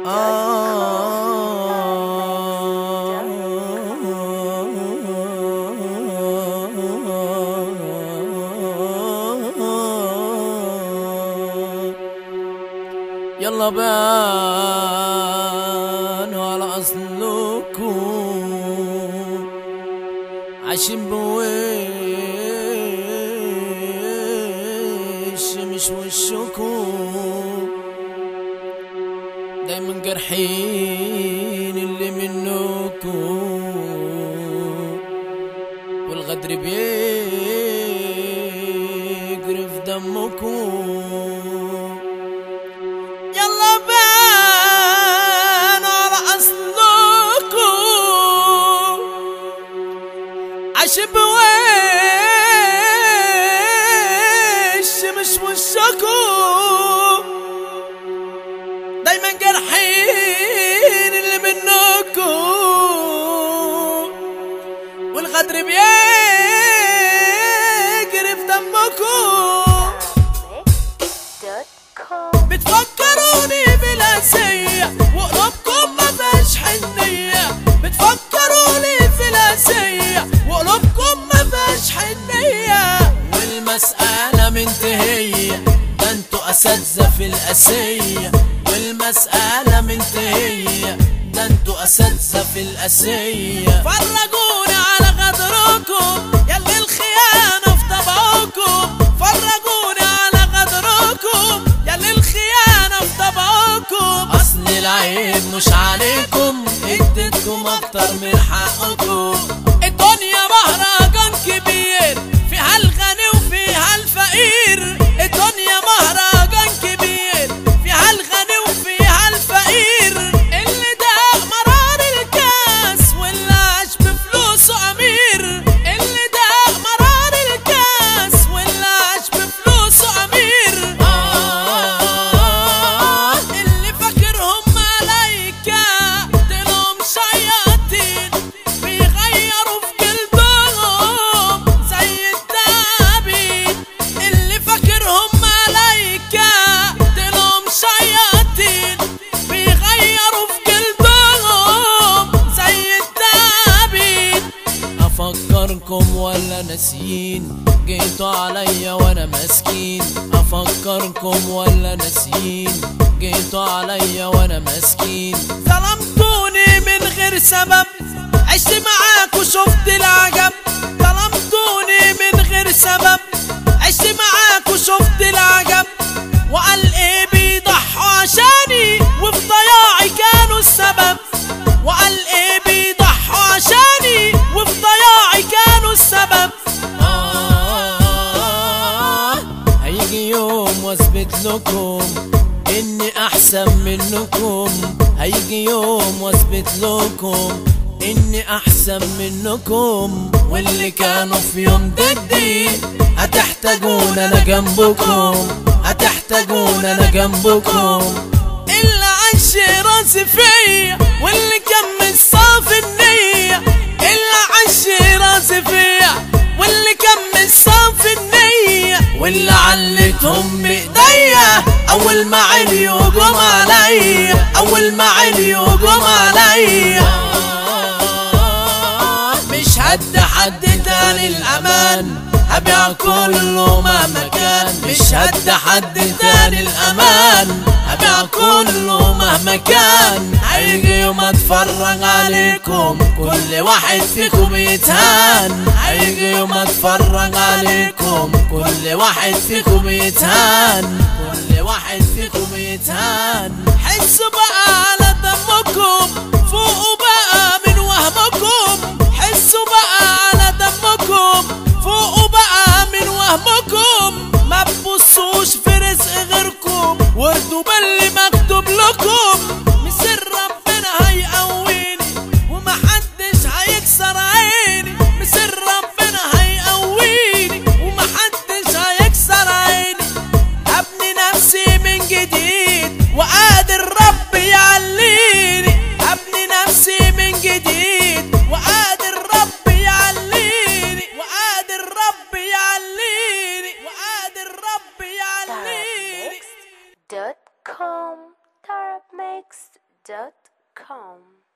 يلا بانوا على أصلكم عايشين بوش مش وشكم دايما جرحين اللي منكم والغدر بيجري في دمكم يلا بان على اصلكم عشب وش مش وشكم دايما جرحين اللي منكم والغدر بيجري في دمكم بتفكروني بالاسية وقلوبكم ما فيهاش حنية بتفكروني في الاسية وقلوبكم ما فيهاش حنية والمسألة منتهية ده انتوا اساتذة في الاسية والمسألة منتهية ده انتوا اساتذة في الاسية فرجونا على غدركم يلي الخيانة في طبعكم فرجونا على غدركم يلي الخيانة في طبعكم أصل العيب مش عليكم اديتكم أكتر من حقكم الدنيا مهرجان كبير فيها الغني وفيها الفقير الدنيا مهرجان كبير فيها الغني وفيها الفقير اللي ده مرار الكاس واللي عاش بفلوسه أمير اللي ده مرار الكاس واللي عاش بفلوسه أمير آه اللي فاكرهم ملايكة دينهم شياطين بيغيروا في جلدهم زي التعابين اللي فاكرهم ملايكة دينهم شياطين بيغيروا في جلدهم زي التعابين افكركم ولا ناسيين جيتوا عليا وانا مسكين افكركم ولا ناسيين جيتوا عليا وانا مسكين ظلمتوني من غير سبب عشت معاك وشفت العجب ظلمتوني من غير سبب عشت معاك وشفت العجب وقال ايه بيضحوا عشاني وفي ضياعي كانوا السبب وقال ايه بيضحوا عشاني وفي ضياعي كانوا السبب آه هيجي يوم واثبت لكم اني احسن منكم هيجي يوم واثبت لكم اني احسن منكم واللي كانوا في يوم ضدي هتحتاجون انا جنبكم هتحتاجون انا جنبكم اللي عاش راسي فيا واللي كان من صافي النية اللي عاش راسي فيا واللي كان من صافي النية واللي علتهم بايديا اول ما عليوا جم عليا اول ما عليوا جم عليا مش هدي حد تاني الامان هبيع كله مهما كان مش هدي حد تاني الامان هبيع كله مهما كان هيجي يوم اتفرج عليكم كل واحد فيكم يتهان هيجي يوم اتفرج عليكم كل واحد فيكم يتهان كل واحد فيكم يتهان حسوا بقى على دمكم فوقوا بقى من وهمكم حسوا بقى على دمكم فوقوا بقى من وهمكم ما تبصوش في رزق غيركم واردوا باللي مكتوب لكم مسر ربنا هيقويني ومحدش هيكسر عيني مسر ربنا هيقويني ومحدش هيكسر عيني ابني نفسي من جديد وقادر رب يعليني ابني نفسي من جديد وقادر رب يعليني وقادر رب يعليني وقادر رب يعليني Tarabmix.com Tarabmix dot com